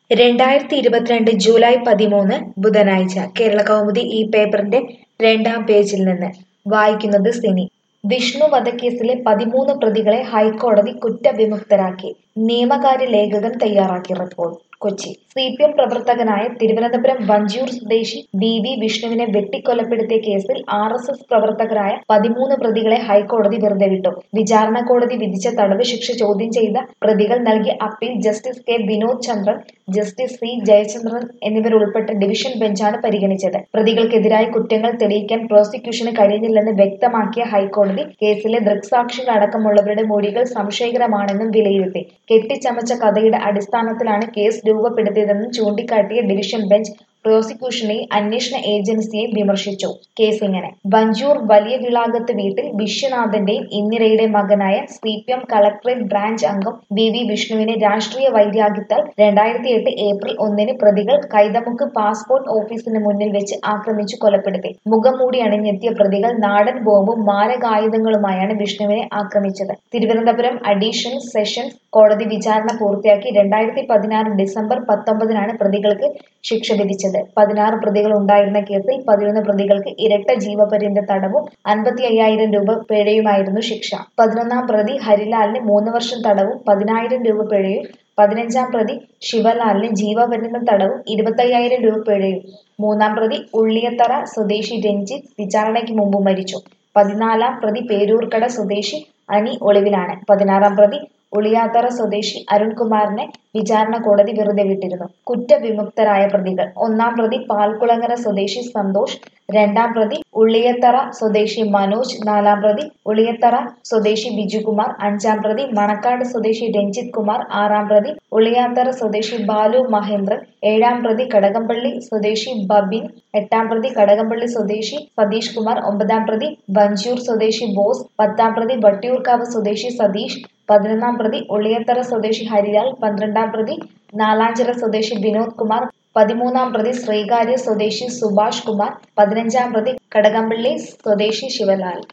രണ്ടായിരത്തി ഇരുപത്തിരണ്ട് ജൂലൈ പതിമൂന്ന് ബുധനാഴ്ച കേരള കൗമുദി ഈ പേപ്പറിന്റെ രണ്ടാം പേജിൽ നിന്ന് വായിക്കുന്നത് സിനി വിഷ്ണു വധക്കേസിലെ പതിമൂന്ന് പ്രതികളെ ഹൈക്കോടതി കുറ്റവിമുക്തരാക്കി നിയമകാര്യ ലേഖകൻ തയ്യാറാക്കിയ report Kochi C P M പ്രവർത്തകനായ തിരുവനന്തപുരം വഞ്ചൂർ സ്വദേശി വി വി വിഷ്ണുവിനെ വെട്ടിക്കൊലപ്പെടുത്തിയ കേസിൽ ആർ എസ് എസ് പ്രവർത്തകരായ പതിമൂന്ന് പ്രതികളെ ഹൈക്കോടതി വെറുതെ വിട്ടു വിചാരണ കോടതി വിധിച്ച തടവ് ശിക്ഷ ചോദ്യം ചെയ്ത പ്രതികൾ നൽകിയ appeal justice K Vinod Chandran justice C Jayachandran എന്നിവരുൾപ്പെട്ട ഡിവിഷൻ ബെഞ്ചാണ് പരിഗണിച്ചത് പ്രതികൾക്കെതിരായ കുറ്റങ്ങൾ തെളിയിക്കാൻ പ്രോസിക്യൂഷന് കഴിഞ്ഞില്ലെന്ന് വ്യക്തമാക്കിയ ഹൈക്കോടതി കേസിലെ ദൃക്സാക്ഷികൾ അടക്കമുള്ളവരുടെ മൊഴികൾ സംശയകരമാണെന്നും വിലയിരുത്തി കെട്ടിച്ചമച്ച കഥയുടെ അടിസ്ഥാനത്തിലാണ് കേസ് രൂപപ്പെടുത്തിയതെന്നും ചൂണ്ടിക്കാട്ടിയ ഡിവിഷൻ ബെഞ്ച് പ്രോസിക്യൂഷനെയും അന്വേഷണ ഏജൻസിയെയും വിമർശിച്ചു കേസ് ഇങ്ങനെ വഞ്ചൂർ വലിയ വിളാകത്ത് വീട്ടിൽ വിശ്വനാഥന്റെയും ഇന്ദിരയുടെ മകനായ C P M collectorate branch അംഗം വി വി വിഷ്ണുവിനെ രാഷ്ട്രീയ വൈരാഗ്യത്താൽ രണ്ടായിരത്തി എട്ട് ഏപ്രിൽ ഒന്നിന് പ്രതികൾ കൈതമുക്ക് പാസ്പോർട്ട് ഓഫീസിന് മുന്നിൽ വെച്ച് ആക്രമിച്ചു കൊലപ്പെടുത്തി മുഖംമൂടി അണിഞ്ഞെത്തിയ പ്രതികൾ നാടൻ ബോംബും മാരകായുധങ്ങളുമായാണ് വിഷ്ണുവിനെ ആക്രമിച്ചത് തിരുവനന്തപുരം അഡീഷണൽ സെഷൻസ് കോടതി വിചാരണ പൂർത്തിയാക്കി രണ്ടായിരത്തി പതിനാറ് ഡിസംബർ പത്തൊമ്പതിനാണ് പ്രതികൾക്ക് ശിക്ഷ വിധിച്ചത് പതിനാറ് പ്രതികൾ ഉണ്ടായിരുന്ന കേസിൽ പതിനൊന്ന് പ്രതികൾക്ക് ഇരട്ട ജീവപര്യന്ത തടവും അൻപത്തി അയ്യായിരം രൂപ പിഴയുമായിരുന്നു ശിക്ഷ പതിനൊന്നാം പ്രതി ഹരിലാലിന് മൂന്ന് വർഷം തടവും പതിനായിരം രൂപ പിഴയും പതിനഞ്ചാം പ്രതി ശിവലാലിന് ജീവപര്യന്തം തടവും ഇരുപത്തയ്യായിരം രൂപ പിഴയും മൂന്നാം പ്രതി ഉള്ളിയത്തറ സ്വദേശി രഞ്ജിത്ത് വിചാരണയ്ക്ക് മുമ്പ് മരിച്ചു പതിനാലാം പ്രതി പേരൂർക്കട സ്വദേശി അനി ഒളിവിലാണ് പതിനാറാം പ്രതി ഉളിയാത്തറ സ്വദേശി അരുൺകുമാറിനെ വിചാരണ കോടതി വെറുതെ വിട്ടിരുന്നു കുറ്റവിമുക്തരായ പ്രതികൾ ഒന്നാം പ്രതി പാൽക്കുളങ്ങര സ്വദേശി സന്തോഷ് രണ്ടാം പ്രതി ഉള്ളിയത്തറ സ്വദേശി മനോജ് നാലാം പ്രതി ഉളിയത്തറ സ്വദേശി ബിജുകുമാർ അഞ്ചാം പ്രതി മണക്കാട് സ്വദേശി രഞ്ജിത് കുമാർ ആറാം പ്രതി ഉളിയാത്തറ സ്വദേശി ബാലു മഹേന്ദ്രൻ ഏഴാം പ്രതി കടകംപള്ളി സ്വദേശി ബബിൻ എട്ടാം പ്രതി കടകംപള്ളി സ്വദേശി സതീഷ് കുമാർ ഒമ്പതാം പ്രതി വഞ്ചൂർ സ്വദേശി ബോസ് പത്താം പ്രതി വട്ടിയൂർക്കാവ് സ്വദേശി സതീഷ് പതിനൊന്നാം പ്രതി ഉള്ളിയത്തറ സ്വദേശി ഹരിലാൽ പന്ത്രണ്ടാം പ്രതി നാലാഞ്ചിറ സ്വദേശി വിനോദ് കുമാർ പതിമൂന്നാം പ്രതി ശ്രീകാര്യ സ്വദേശി സുഭാഷ് കുമാർ പതിനഞ്ചാം പ്രതി കടകംപള്ളി സ്വദേശി ശിവലാൽ